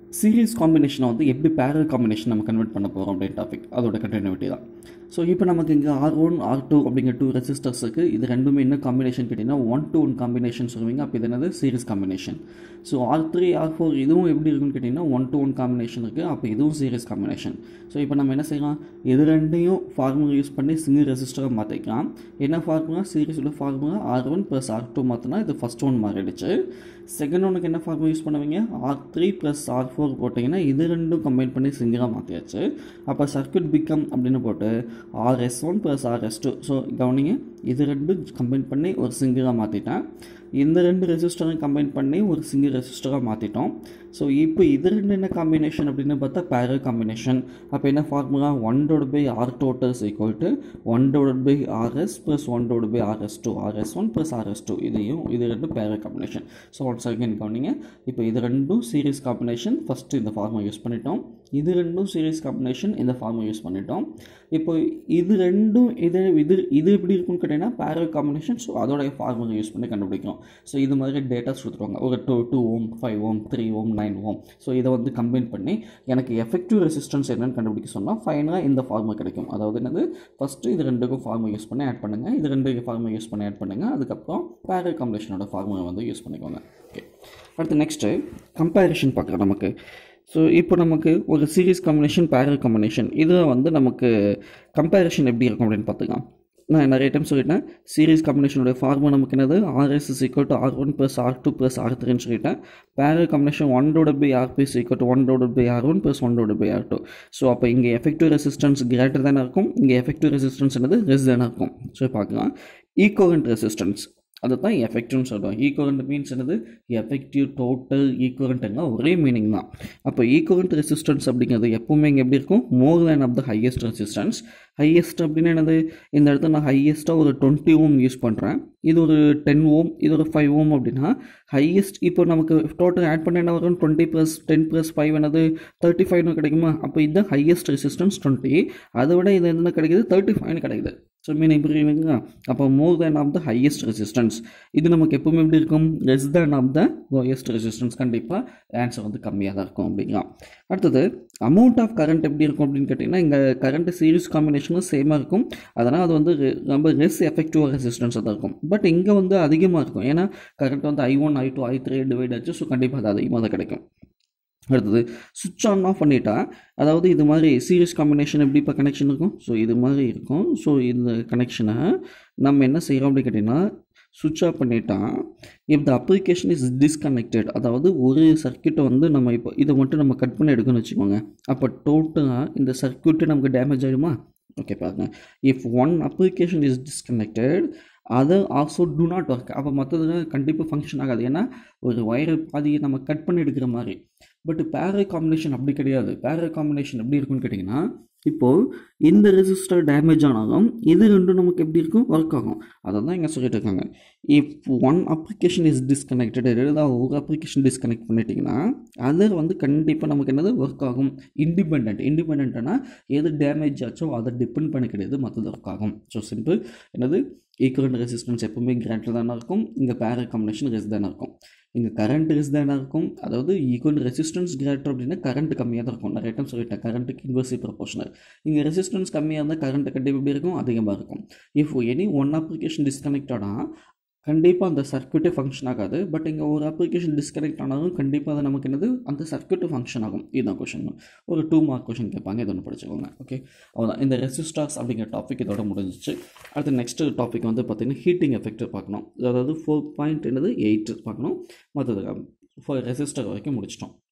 series காம்பினேஷனை வந்து எப்படி barrel combination நம்ம கன்வெர்ட் பண்ண போகிறோம் அப்படின்னு டாபிக் அதோட கண்டினியூட்டி தான் ஸோ இப்போ நமக்கு இங்கே ஆர் ஒன் ஆர் டூ அப்படிங்கிற டூ ரெசிஸ்டர்ஸ் இருக்குது இது ரெண்டுமே என்ன காம்பினேஷன் கேட்டிங்கன்னா ஒன் டு ஒன் காம்பினேஷன் சொல்லுவீங்க அப்போ இது என்னது series combination so R three R four இதுவும் எப்படி இருக்குன்னு கேட்டிங்கன்னா ஒன் டு ஒன் காம்பினேஷன் இருக்குது அப்போ இதுவும் சீரிஸ் காம்பினேஷன் ஸோ இப்போ நம்ம என்ன செய்யலாம் இது ரெண்டையும் ஃபார்முலா யூஸ் பண்ணி சிங்கிள் ரெசிஸ்டராக மாற்றிக்கலாம் என்ன ஃபார்முலா சீரிஸோட formula R one plus R two மாற்றினா இது ஃபஸ்ட் ஒன் மாறிடுச்சு செகண்ட் ஒனுக்கு என்ன ஃபார்முலா யூஸ் பண்ணுவீங்க R three plus R four போட்டிங்கன்னா இது ரெண்டும் கம்பைன் பண்ணி சிங்கிளாக மாற்றியாச்சு அப்போ சர்க்யூட் பிகம் அப்படின்னு போட்டு RS one plus RS two so கவனிங்க இது ரெண்டும் கம்பைன் பண்ணி ஒரு சிங்கிளாக மாற்றிட்டேன் இந்த ரெண்டு ரெசிஸ்டரையும் கம்பைன் பண்ணி ஒரு சிங்கிள் ரெசிஸ்டராக மாற்றிட்டோம் ஸோ இப்போ இது ரெண்டு என்ன காம்பினேஷன் அப்படின்னு பார்த்தா பேரல் காம்பினேஷன் அப்போ என்ன formula one dot by R total is equal to one dot by RS plus one dot by RS two RS one plus RS two இதையும் இது ரெண்டும் parallel combination so one second கவனிங்க இப்போ இது ரெண்டும் series combination first இந்த formula use பண்ணிட்டோம் இது ரெண்டும் சீரிஸ் காம்பினேஷன் இந்த ஃபார்முலா யூஸ் பண்ணிட்டோம் இப்போ இது ரெண்டும் இது இது இது எப்படி இருக்குன்னு கேட்டிங்கன்னா பேரல் காம்பினேஷன் ஸோ அதோடைய ஃபார்முலா யூஸ் பண்ணி கண்டுபிடிக்கிறோம் ஸோ இது மாதிரி டேட்டாஸ் கொடுத்துருவாங்க ஒரு two two ohm five ohm three ohm nine ohm so இதை வந்து கம்பைன் பண்ணி எனக்கு எஃபெக்டிவ் ரெசிஸ்டன்ஸ் என்னன்னு கண்டுபிடிக்க சொன்னால் ஃபைனலாக இந்த ஃபார்முலா கிடைக்கும் அதாவது என்னது ஃபஸ்ட்டு இது ரெண்டுக்கும் ஃபார்முலா யூஸ் பண்ணி ஆட் பண்ணுங்கள் இது ரெண்டு ஃபார்முலா யூஸ் பண்ணி ஆட் பண்ணுங்கள் அதுக்கப்புறம் பேரல் காம்பினேஷனோட ஃபார்முலா வந்து யூஸ் பண்ணிக்கோங்க ஓகே அடுத்து நெக்ஸ்ட்டு கம்பேரிஷன் பார்க்குறோம் நமக்கு ஸோ இப்போ நமக்கு ஒரு சீரிஸ் காம்பினேஷன் பேரல் காம்பினேஷன் இதில் வந்து நமக்கு கம்பேரிஷன் எப்படி இருக்கும் அப்படின்னு பார்த்துக்கலாம் நான் நிறைய டைம் சொல்லிட்டேன் சீரிஸ் காம்பினேஷனோட ஃபார்முலா நமக்கு என்னது RS is equal to R one plus R two plus R த்ரீன்னு சொல்லிட்டேன் parallel combination one dot by R plus equal to one dot by R one plus one dot by R two so அப்போ இங்கே effective resistance greater தானே இருக்கும் இங்கே effective resistance என்னது less தானே இருக்கும் ஸோ பார்க்கலாம் ஈக்குவலண்ட் ரெசிஸ்டன்ஸ் அதை தான் எஃபெக்டிவ்னு சொல்கிறோம் ஈக்குவலண்ட் மீன்ஸ் என்னது எஃபெக்டிவ் டோட்டல் ஈக்குவலண்ட்டுலாம் ஒரே மீனிங் தான் அப்போ ஈக்குவலண்ட் ரெசிஸ்டன்ஸ் அப்படிங்கிறது எப்பவுமே இங்கே எப்படி இருக்கும் more than of the highest resistance highest அப்படின்னு என்னது இந்த இடத்துல நான் ஹையஸ்ட்டாக ஒரு டுவெண்ட்டி ஓம் யூஸ் பண்ணுறேன் இது ஒரு டென் ஓம் இது ஒரு ஃபைவ் ஓம் அப்படின்னா ஹையஸ்ட் இப்போ நமக்கு டோட்டல் ஆட் பண்ண என்ன வரும் twenty plus ten plus five என்னது தேர்ட்டி ஃபைவ்னு கிடைக்குமா அப்போ இதுதான் ஹையஸ்ட் ரெசிஸ்டன்ஸ் டுவெண்ட்டி அதை விட இது என்ன கிடைக்குது தேர்ட்டி ஃபைவ்னு கிடைக்குது ஸோ மீனிங் புரியுதுங்களா அப்போ more than of the highest resistance இது நமக்கு எப்பவுமே எப்படி இருக்கும் less than of the lowest resistance கண்டிப்பாக ஆன்சர் வந்து கம்மியாக தான் இருக்கும் அப்படிங்கலாம் அடுத்தது அமௌண்ட் ஆஃப் கரண்ட் எப்படி இருக்கும் அப்படின்னு கேட்டிங்கன்னா இங்கே கரண்ட் சீரிஸ் காம்பினேஷனும் சேமாக இருக்கும் அதனால் அது வந்து ரெ- ரொம்ப லெஸ் எஃபெக்டிவ் ரெசிஸ்டன்ஸாக தான் இருக்கும் பட் இங்கே வந்து அதிகமாக இருக்கும் ஏன்னா கரண்ட் வந்து I one I two I three divide ஆச்சு ஸோ கண்டிப்பாக அது அதிகமாக தான் கிடைக்கும் அடுத்தது சுவிட்ச் ஆன் ஆஃப் பண்ணிட்டா அதாவது இது மாதிரி சீரிஸ் காம்பினேஷன் எப்படி இப்போ கனெக்ஷன் இருக்கும் ஸோ இது மாதிரி இருக்கும் ஸோ இந்த கனெக்ஷனை நம்ம என்ன செய்கிறோம் அப்படின்னு கேட்டிங்கன்னா சுவிட்ச் ஆஃப் பண்ணிட்டா if the application is disconnected அதாவது ஒரு சர்க்யூட்டை வந்து நம்ம இப்போ இதை மட்டும் நம்ம கட் பண்ணி எடுக்கணும்னு வச்சுக்கோங்க அப்போ டோட்டலாக இந்த சர்க்யூட்டு நமக்கு டேமேஜ் ஆகிடுமா ஓகே பாருங்க if one application is disconnected other also do not work அப்போ மற்றதுல கண்டிப்பாக ஃபங்க்ஷன் ஆகாது ஏன்னா ஒரு வயரை பாதியை நம்ம கட் பண்ணி எடுக்கிற மாதிரி பட் பேரல் காம்பினேஷன் அப்படி கிடையாது பேரல் காம்பினேஷன் எப்படி இருக்குன்னு கேட்டிங்கன்னா இப்போது இந்த ரெசிஸ்டர் டேமேஜ் ஆனாலும் இது ரெண்டும் நமக்கு எப்படி இருக்கும் ஒர்க் ஆகும் அதை தான் இங்கே சொல்லிட்டு இருக்காங்க if one application is disconnected ஏதாவது ஒரு அப்ளிகேஷன் டிஸ்கனெக்ட் பண்ணிட்டீங்கன்னா அதர் வந்து கண்டிப்பாக நமக்கு என்னது ஒர்க் ஆகும் இண்டிபெண்ட் இண்டிபெண்ட்னா எது டேமேஜ் ஆச்சோ அதை டிபெண்ட் பண்ணி கிடையாது மற்றது ஒர்க் ஆகும் ஸோ சிம்பிள் என்னது ஈக்குவலண்ட் ரெசிஸ்டன்ஸ் எப்பவுமே கிரேட்டர் தானே இருக்கும் இங்கே பேரல் காம்பினேஷன் ரெஸ் தானே இருக்கும் இங்கே கரண்ட் ரெஸ் தானே இருக்கும் அதாவது ஈக்குவல் ரெசிஸ்டன்ஸ் கிரேட்டர் அப்படின்னா கரண்ட் கம்மியாக தான் இருக்கும் நிறைய டைம் சொல்லிட்டேன் கரண்ட்டுக்கு இன்வெர்சி ப்ரொபோஷனல் இங்கே ரெசிஸ்டன்ஸ் கம்மியாக இருந்தால் கரண்ட் கண்டிப்பாக எப்படி இருக்கும் அதிகமாக இருக்கும் if any one application disconnect ஆனால் கண்டிப்பாக அந்த சர்க்யூட்டே ஃபங்க்ஷன் ஆகாது பட் இங்கே ஒரு அப்ளிகேஷன் டிஸ்கனெக்ட் ஆனாலும் கண்டிப்பாக அது நமக்கு என்னது அந்த சர்க்யூட்டு ஃபங்க்ஷன் ஆகும் இதுதான் கொஷின் ஒரு டூ மார்க் கொஷின் கேட்பாங்க இது ஒன்று படிச்சுக்கோங்க ஓகே அவ்வளோதான் இந்த ரெசிஸ்டார்ஸ் அப்படிங்கிற டாபிக் இதோட முடிஞ்சிச்சு அடுத்து நெக்ஸ்ட் டாபிக் வந்து பார்த்திங்கன்னா ஹீட்டிங் எஃபெக்ட் பார்க்கணும் அதாவது ஃபோர் பாயிண்ட் என்னது எயிட் பார்க்கணும் மற்றது ஃபோர் ரெசிஸ்டர் வரைக்கும் முடிச்சிட்டோம்